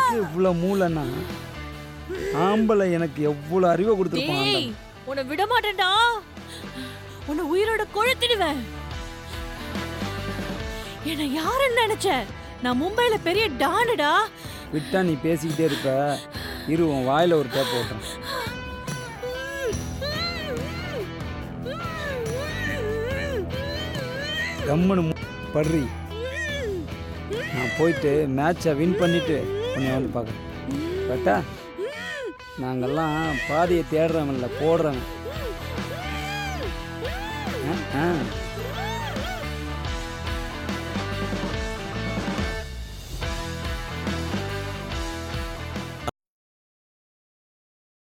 எனக்கு இவ்வளோ மூளைன்னா ஆம்பளை எனக்கு எவ்வளோ அறிவை கொடுத்துருப்பான் டேய் ஆண்டவன். உன்னை விட மாட்டேன்டா உன்னை உயிரோட கொளுத்திடுவேன் என்ன யாருன்னு நினைச்ச நான் மும்பைல பெரிய டானுடா விட்டா நீ பேசிக்கிட்டே இருப்ப இரு உன் வாயில ஒரு டேப் போட்டேன் கம்முன்னு மு- படுறி நான் போயிட்டு மேட்சை வின் பண்ணிட்டு உன்னை வந்து பார்க்குறேன் கரெக்டா நாங்கெல்லாம் பாதியை தேடுறவன் இல்லை போடுறவன் ஆ ஆ